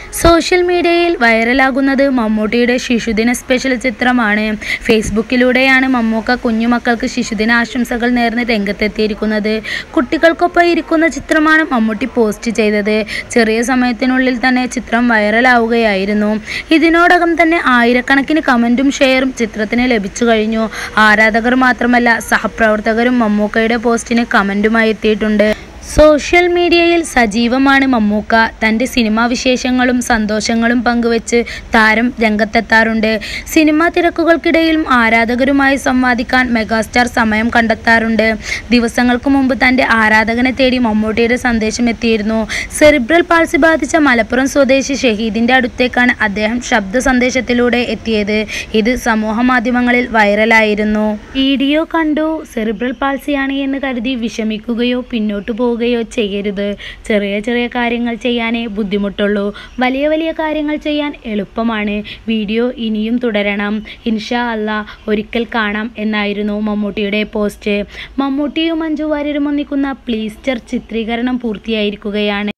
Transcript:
social മീഡിയയിൽ വൈറലാകുന്നത് മമ്മൂട്ടിയുടെ ശിശുദിന special ചിത്രമാണ് ഫേസ്ബുക്കിലൂടെയാണ് മമ്മൂക്ക കുഞ്ഞുമക്കൾക്ക് ശിശുദിന ആശംസകൾ നേർന്ന് രംഗത്തെത്തിയിരിക്കുന്നത് കുട്ടികൾക്കൊപ്പം ഇരിക്കുന്ന ചിത്രമാണ് മമ്മൂട്ടി പോസ്റ്റ് ചെയ്തത് ചെറിയ സമയത്തിനുള്ളിൽ തന്നെ ചിത്രം വൈറലാവുകയായിരുന്നു ഇതിനോടകം തന്നെ ആയിരക്കണക്കിന് കമൻറ്റും ഷെയറും ചിത്രത്തിന് ലഭിച്ചു കഴിഞ്ഞു ആരാധകർ മാത്രമല്ല സഹപ്രവർത്തകരും മമ്മൂക്കയുടെ പോസ്റ്റിന് കമൻറ്റുമായി എത്തിയിട്ടുണ്ട് സോഷ്യൽ മീഡിയയിൽ സജീവമാണ് മമ്മൂക്ക തൻ്റെ സിനിമാ വിശേഷങ്ങളും സന്തോഷങ്ങളും പങ്കുവെച്ച് താരം രംഗത്തെത്താറുണ്ട് സിനിമാ തിരക്കുകൾക്കിടയിലും ആരാധകരുമായി സംവാദിക്കാൻ മെഗാസ്റ്റാർ സമയം കണ്ടെത്താറുണ്ട് ദിവസങ്ങൾക്ക് മുമ്പ് തൻ്റെ ആരാധകനെ തേടി മമ്മൂട്ടിയുടെ സന്ദേശം എത്തിയിരുന്നു സെറിബ്രൽ പാൾസി ബാധിച്ച മലപ്പുറം സ്വദേശി ഷഹീദിൻ്റെ അടുത്തേക്കാണ് അദ്ദേഹം ശബ്ദ സന്ദേശത്തിലൂടെ എത്തിയത് ഇത് സമൂഹ മാധ്യമങ്ങളിൽ വൈറലായിരുന്നു വീഡിയോ കണ്ടു സെറിബ്രൽ പാൾസിയാണ് എന്ന് കരുതി വിഷമിക്കുകയോ പിന്നോട്ട് പോവുകയോ ചെയ്യരുത് ചെറിയ ചെറിയ കാര്യങ്ങൾ ചെയ്യാനേ ബുദ്ധിമുട്ടുള്ളൂ വലിയ വലിയ കാര്യങ്ങൾ ചെയ്യാൻ എളുപ്പമാണ് വീഡിയോ ഇനിയും തുടരണം ഇൻഷാ അല്ല ഒരിക്കൽ കാണാം എന്നായിരുന്നു മമ്മൂട്ടിയുടെ പോസ്റ്റ് മമ്മൂട്ടിയും മഞ്ജു വാര്യരും ഒന്നിക്കുന്ന പ്ലീസ്റ്റർ ചിത്രീകരണം പൂർത്തിയായിരിക്കുകയാണ്